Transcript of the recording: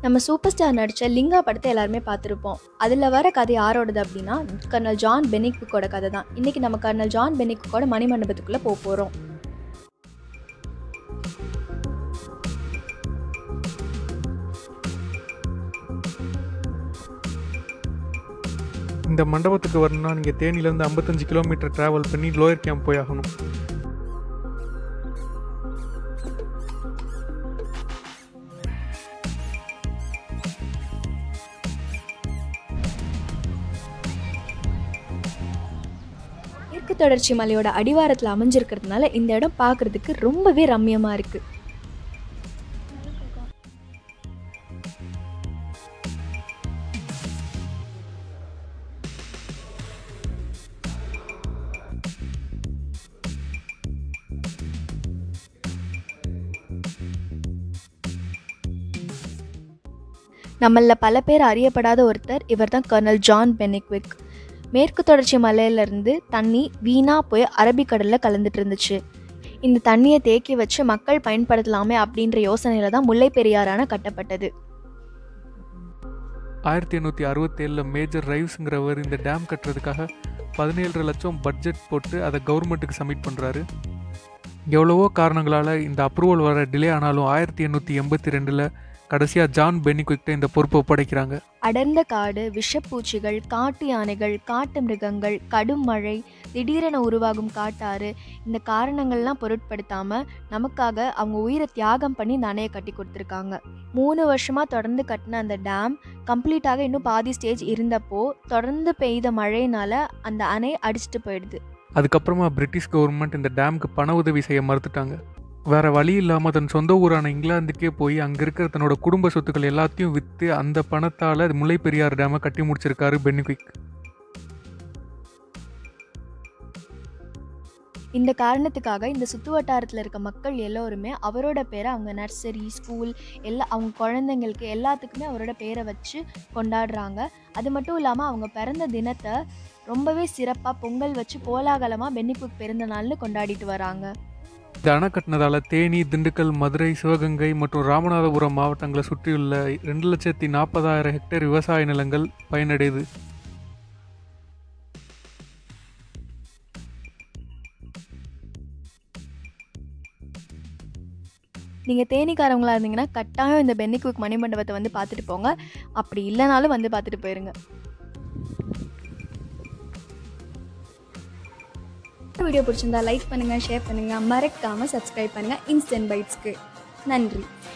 நம்ம super star நடித்த லிங்கா படத்தை எல்லாருமே பார்த்துருப்போம் அதில் வர கதை யாரோடது அப்படின்னா கர்னல் ஜான் பெனிக்குக்கோட கதை தான் இன்றைக்கி நம்ம கர்னல் ஜான் பெனிக்குக்கோட மணிமண்டபத்துக்குள்ளே போக போகிறோம் இந்த மண்டபத்துக்கு வரணும்னா நீங்கள் தேனியிலேருந்து ஐம்பத்தஞ்சு கிலோமீட்டர் ட்ராவல் பண்ணி லோயர் கேம்ப் போய் ஆகணும் மேற்கு தொடர்ச்சி மலையோட அடிவாரத்தில் அமைஞ்சிருக்கிறதுனால இந்த இடம் பார்க்குறதுக்கு ரொம்பவே ரம்மியமாக இருக்குது நம்மள பல பேர் அறியப்படாத ஒருத்தர் இவர் தான் கர்னல் ஜான் பெனிக்விக் மேற்கு தொடர்ச்சி மலையிலேருந்து தண்ணி வீணாக போய் அரபிக்கடலில் கலந்துட்டு இருந்துச்சு இந்த தண்ணியை தேக்கி வச்சு மக்கள் பயன்படுத்தலாமே அப்படின்ற யோசனையில் தான் முல்லை பெரியாறு அணை கட்டப்பட்டது ஆயிரத்தி எண்ணூற்றி அறுபத்தேழில் மேஜர் ரைவ்ஸுங்கிறவர் இந்த டேம் கட்டுறதுக்காக பதினேழு லட்சம் பட்ஜெட் போட்டு அதை கவர்மெண்ட்டுக்கு சப்மிட் பண்ணுறாரு எவ்வளவோ காரணங்களால் இந்த அப்ரூவல் வர டிலே ஆனாலும் ஆயிரத்தி எண்ணூற்றி எண்பத்தி ரெண்டில் கடைசியாக ஜான் பெனிக்விக்ட இந்த பொறுப்பை ஒப்படைக்கிறாங்க அடர்ந்த காடு விஷப்பூச்சிகள் காட்டு யானைகள் காட்டு மிருகங்கள் கடும் மழை திடீரென உருவாகும் காட்டாறு இந்த காரணங்கள்லாம் பொருட்படுத்தாமல் நமக்காக அவங்க உயிரை தியாகம் பண்ணி இந்த அணையை கட்டி கொடுத்துருக்காங்க மூணு வருஷமாக தொடர்ந்து கட்டின அந்த டேம் கம்ப்ளீட்டாக இன்னும் பாதி ஸ்டேஜ் இருந்தப்போ தொடர்ந்து பெய்த மழையினால அந்த அணை அடிச்சிட்டு போயிடுது அதுக்கப்புறமா பிரிட்டிஷ் கவர்மெண்ட் இந்த டேமுக்கு பண உதவி செய்ய மறுத்துட்டாங்க வேற வழி இல்லாமல் தன் சொந்த ஊரான இங்கிலாந்துக்கே போய் அங்கே இருக்கிற தன்னோட குடும்ப சொத்துக்கள் எல்லாத்தையும் விற்று அந்த பணத்தால் முல்லை பெரியார் டேமை கட்டி முடிச்சிருக்காரு பெனிக்விக் இந்த காரணத்துக்காக இந்த சுற்று வட்டாரத்தில் இருக்க மக்கள் எல்லோருமே அவரோட பேரை அவங்க நர்சரி ஸ்கூல் எல்லா அவங்க குழந்தைங்களுக்கு எல்லாத்துக்குமே அவரோட பேரை வச்சு கொண்டாடுறாங்க அது மட்டும் இல்லாமல் அவங்க பிறந்த தினத்தை ரொம்பவே சிறப்பாக பொங்கல் வச்சு கோலாகலமாக பென்னிக்குக் பிறந்த நாள்னு கொண்டாடிட்டு வராங்க இந்த அணை கட்டினதால தேனி திண்டுக்கல் மதுரை சிவகங்கை மற்றும் ராமநாதபுரம் மாவட்டங்களை சுற்றியுள்ள ரெண்டு லட்சத்தி நாற்பதாயிரம் ஹெக்டேர் விவசாய நிலங்கள் பயனடையுது நீங்கள் தேனிக்காரவங்களா இருந்தீங்கன்னா கட்டாயம் இந்த பென்னிக்குக் மணிமண்டபத்தை வந்து பார்த்துட்டு போங்க அப்படி இல்லைனாலும் வந்து பார்த்துட்டு போயிருங்க வீடியோ பிடிச்சிருந்தா லைக் பண்ணுங்கள் ஷேர் பண்ணுங்கள் மறக்காமல் சப்ஸ்கிரைப் பண்ணுங்கள் இன்ஸ்டன்ட் பைட்ஸ்க்கு நன்றி